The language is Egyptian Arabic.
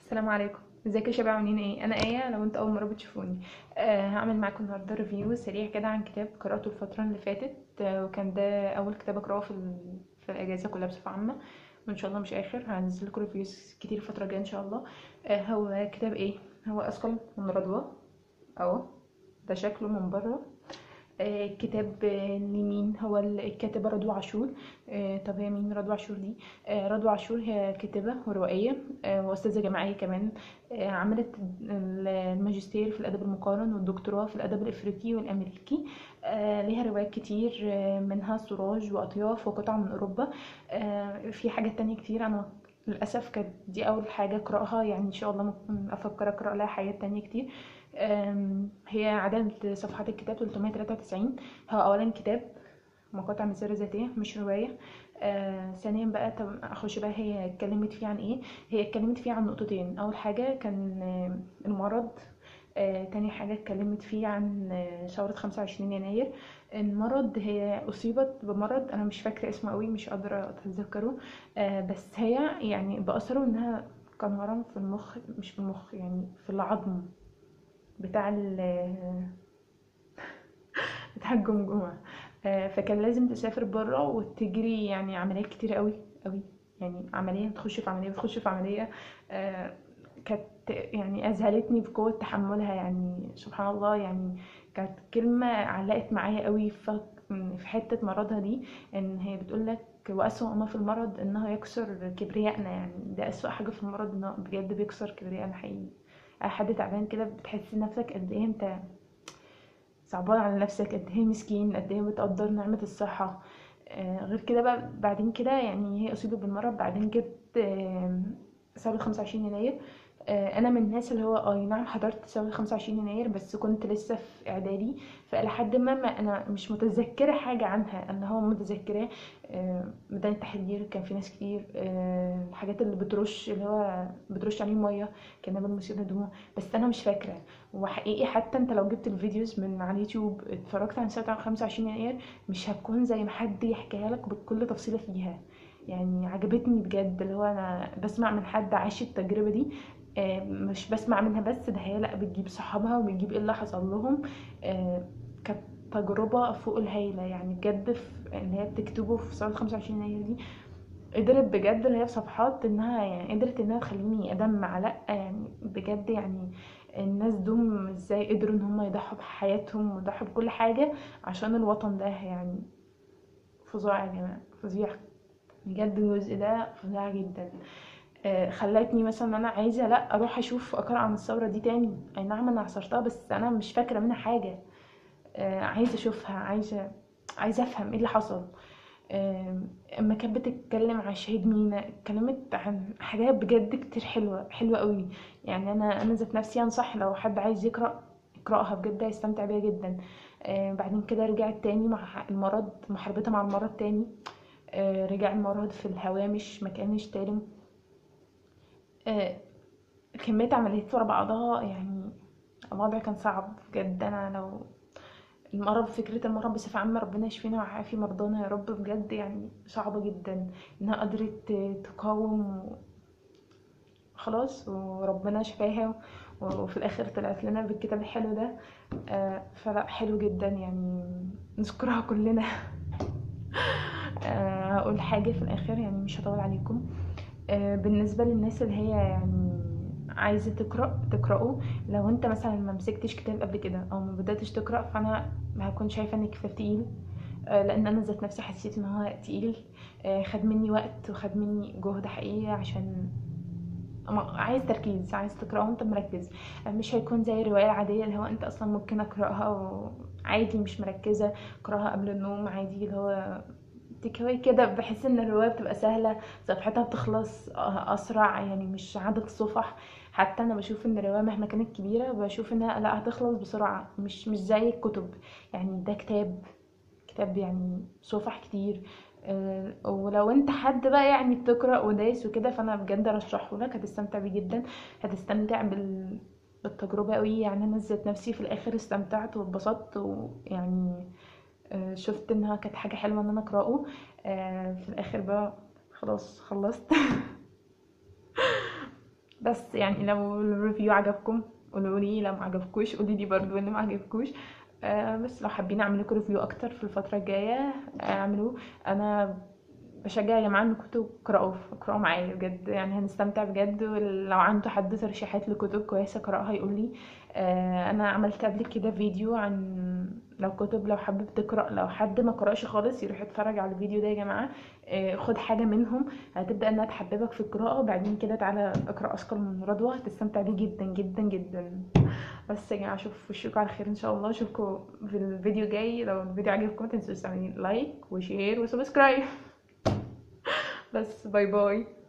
السلام عليكم ازيكم يا شباب عاملين ايه انا ايه لو انتوا اول مره بتشوفوني آه هعمل معاكم النهارده ريفيو سريع كده عن كتاب قراته الفتره اللي فاتت آه وكان ده اول كتاب اقراه في ال... في الاجازه كلها بصفه عامه وان شاء الله مش اخر هنزل لكم ريفيوز كتير الفتره الجايه ان شاء الله آه هو كتاب ايه هو اثقل من رضوى اهو ده شكله من بره آه، كتاب آه، لمين هو الكاتبة رضوى عاشور آه، طب هي مين رضوى عاشور دي آه، رضوى عاشور هي كاتبة وروائية آه، وأستاذة جامعية كمان آه، عملت الماجستير في الأدب المقارن والدكتوراه في الأدب الإفريقي والأمريكي آه، ليها روايات كتير آه، منها سراج وأطياف وقطع من أوروبا آه، في حاجات تانية كتير أنا للأسف كانت دي أول حاجة أقرأها يعني إن شاء الله ممكن أفكر أقرأ لها حاجات تانية كتير آم، هي عدد صفحات الكتاب 393 هو أولا كتاب مقاطع من سيرة ذاتية مش رواية آه ثانيا بقى طب اخش بقى هي اتكلمت فيه عن ايه هي اتكلمت فيه عن نقطتين اول حاجة كان آه، المرض آه تاني حاجة اتكلمت فيه عن آه، ثورة 25 يناير المرض هي أصيبت بمرض أنا مش فاكرة اسمه قوي مش قادرة أتذكره آه بس هي يعني بأثره إنها كان ورم في المخ مش في المخ يعني في العظم بتاع ال بتاع الجمجمة آه، فكان لازم تسافر بره وتجري يعني عمليات كتير قوي قوي يعني عملية تخش في عملية بتخش في عملية آه، كانت يعني أذهلتني بقوة تحملها يعني سبحان الله يعني كانت كلمة علقت معايا قوي في في حتة مرضها دي إن هي بتقولك وأسوأ ما في المرض إنه يكسر كبريائنا يعني ده أسوأ حاجة في المرض إنه بجد بيكسر كبريائنا حقيقي أي حد تعبان كده بتحس نفسك قد إيه أنت صعبان على نفسك قد ايه مسكين قد ايه بتقدر نعمة الصحة آه، غير كده بقى بعدين كده يعني هي أصيبت بالمرض بعدين جت آه، ثورة 25 يناير آه، أنا من الناس اللي هو أي نعم حضرت ثورة 25 يناير بس كنت لسه في إعدادي فلحد ما, ما أنا مش متذكرة حاجة عنها أنا هو متذكراه آه، ميدان التحرير كان في ناس كتير آه، الحاجات اللي بترش اللي هو بترش عليه مية كان نابل مثير للدموع بس أنا مش فاكرة وحقيقي حتى انت لو جبت الفيديوز من على اليوتيوب اتفرجت عن ثورة 25 يناير مش هتكون زي ما حد يحكيها لك بكل تفصيلة فيها يعني عجبتني بجد اللي هو انا بسمع من حد عاش التجربة دي آه، مش بسمع منها بس ده هي لا بتجيب صحابها وبتجيب ايه اللي حصل لهم آه، كانت تجربة فوق الهايلة يعني بجد في اللي هي بتكتبه في ثورة 25 يناير دي قدرت بجد اللي هي في صفحات انها يعني قدرت انها تخليني ادمع لا يعني بجد يعني الناس دول ازاي قدروا ان هم يضحوا بحياتهم ويضحوا بكل حاجة عشان الوطن ده يعني فظاع يا جماعة فظيع بجد الجزء ده فظيع جدا آه، خلتني مثلا ان انا عايزه لا اروح اشوف اقرا عن الثوره دي تاني اي نعم انا عصرتها بس انا مش فاكره منها حاجه آه، عايزه اشوفها عايزه عايزه افهم ايه اللي حصل آم، اما كانت بتتكلم عن شهيد مينا اتكلمت عن حاجات بجد كتير حلوه حلوه قوي يعني انا انا ذات نفسي انصح لو حد عايز يقرا يقراها بجد هيستمتع بيها جدا آه، بعدين كده رجعت تاني مع المرض محاربتها مع المرض تاني آه، رجع المرض في الهوامش مكانش تاني آه، كمية عمليات ورا بعضها يعني الوضع كان صعب بجد انا لو المرض فكرة المرض بصفة عامة ربنا يشفينا ويعافي مرضانا يا رب بجد يعني صعبة جدا انها قدرت تقاوم خلاص وربنا شفاها وفي الاخر طلعت لنا بالكتاب الحلو ده آه، فلا حلو جدا يعني نذكرها كلنا آه، هقول حاجة في الاخر يعني مش هطول عليكم آه، بالنسبة للناس اللي هي يعني عايزة تقرأ تقرأه لو انت مثلا ما مسكتش كتاب قبل كده او ما بدأتش تقرأ فانا هكون شايفة ان الكتاب تقيل آه، لان انا ذات نفسي حسيت ان هو تقيل آه، خد مني وقت وخد مني جهد حقيقي عشان ما- عايز تركيز عايز تقرأه وانت مركز آه، مش هيكون زي الرواية العادية اللي هو انت اصلا ممكن اقرأها عادي مش مركزة اقرأها قبل النوم عادي اللي هو تكوي كده بحس ان الرواية بتبقى سهلة صفحتها بتخلص اسرع يعني مش عدد صفح حتى انا بشوف ان الرواية مهما كانت كبيرة بشوف انها لا هتخلص بسرعة مش مش زي الكتب يعني ده كتاب كتاب يعني صفح كتير آه، ولو انت حد بقى يعني بتقرا ودايس وكده فانا بجد ارشحه لك هتستمتع بيه جدا هتستمتع بال بالتجربه قوي يعني انا ذات نفسي في الاخر استمتعت واتبسطت ويعني آه، شفت انها كانت حاجه حلوه ان انا اقراه آه، في الاخر بقى خلاص خلصت بس يعني لو الريفيو عجبكم قولوا لي لو ما عجبكوش قولي لي برضو ان ما عجبكوش آه بس لو حابين اعمل لكم ريفيو اكتر في الفتره الجايه اعملوه انا بشجع يا جماعه انكم تقراوا اقراوا معايا بجد يعني هنستمتع بجد ولو عنده حد ترشيحات لكتب كويسه قراها يقول لي آه انا عملت قبل كده فيديو عن لو كتب لو حابب تقرا لو حد ما قراش خالص يروح يتفرج على الفيديو ده يا جماعه آه خد حاجه منهم هتبدا انها تحببك في القراءه وبعدين كده تعالى اقرا اثقل من رضوى هتستمتع بيه جدا جدا جدا بس يا جماعه اشوف وشكم على خير ان شاء الله اشوفكم في الفيديو الجاي لو الفيديو عجبكم متنسوش تعملوا لايك وشير وسبسكرايب بس باي باي